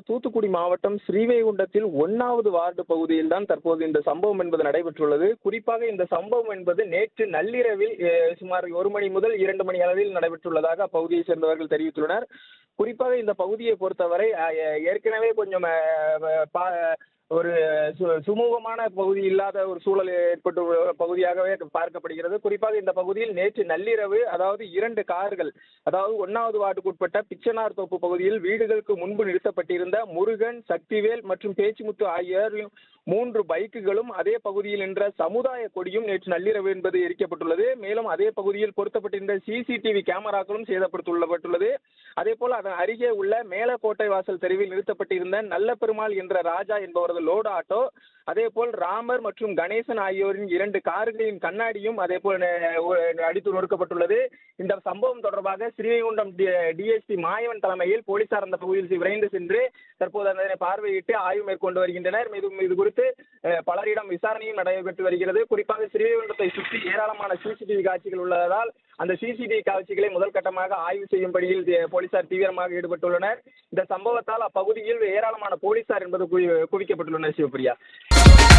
தூத்துக்குடி மாவட்டம் ஸ்ரீவைகுண்டத்தில் ஒன்னாவது வார்டு பகுதியில் தான் தற்போது இந்த சம்பவம் என்பது நடைபெற்றுள்ளது குறிப்பாக இந்த சம்பவம் என்பது நேற்று நள்ளிரவில் அஹ், சுமார் ஒரு மணி முதல் இரண்டு மணி அளவில் நடைபெற்றுள்ளதாக அப்பகுதியை சேர்ந்தவர்கள் தெரிவித்துள்ளனர் குறிப்பாக இந்த பகுதியை பொறுத்தவரை அஹ், ஏற்கனவே கொஞ்சம் அஹ், பா- ஒரு சு- சுமூகமான பகுதி இல்லாத ஒரு சூழல் ஏற்பட்டு உள்ள பகுதியாகவே பார்க்கப்படுகிறது குறிப்பாக இந்த பகுதியில் நேற்று நள்ளிரவு அதாவது இரண்டு கார்கள் அதாவது ஒன்னாவது வார்டுக்கு உட்பட்ட பிச்சனார் தோப்பு பகுதியில் வீடுகளுக்கு முன்பு நிறுத்தப்பட்டிருந்த முருகன் சக்திவேல் மற்றும் பேச்சுமுத்து ஆகியோரின் மூன்று பைக்குகளும் அதே பகுதியில் நின்ற சமுதாய கொடியும் நேற்று நள்ளிரவு என்பது எரிக்கப்பட்டுள்ளது மேலும் அதே பகுதியில் பொருத்தப்பட்டிருந்த சிசிடிவி கேமராக்களும் சேதப்படுத்தப்பட்டுள்ளது அதே போல அதன் அருகே உள்ள மேலக்கோட்டை வாசல் தெருவில் நிறுத்தப்பட்டிருந்த நல்ல பெருமாள் என்ற ராஜா என்பவரது லோடு ஆட்டோ அதே போல் ராமர் மற்றும் கணேசன் ஆகியோரின் இரண்டு கார்களின் கண்ணாடியும் அதே போல் நெ- ஒ- அடித்து நொறுக்கப்பட்டுள்ளது இந்த சம்பவம் தொடர்பாக ஸ்ரீவைகுண்டம் டிஎஸ்பி மாயவன் தலைமையில் போலீசார் அந்த பகுதியில் விரைந்து சென்று தற்போது அதனை பார்வையிட்டு ஆய்வு மேற்கொண்டு வருகின்றனர் இது இது குறித்து அஹ், பலரிடம் விசாரணையும் நடைபெற்று வருகிறது குறிப்பாக ஸ்ரீவைகுண்டத்தை சுற்றி ஏராளமான சிசிடிவி காட்சிகள் உள்ளதால் அந்த சிசிடிவி காட்சிகளை முதல் கட்டமாக ஆய்வு செய்யும் பணியில் தி- போலீசார் தீவிரமாக ஈடுபட்டுள்ளனர் இந்த சம்பவத்தால் அப்பகுதியில் ஏராளமான போலீசார் என்பது குவி- குவிக்கப்பட்டுள்ளனர் சிவபிரியா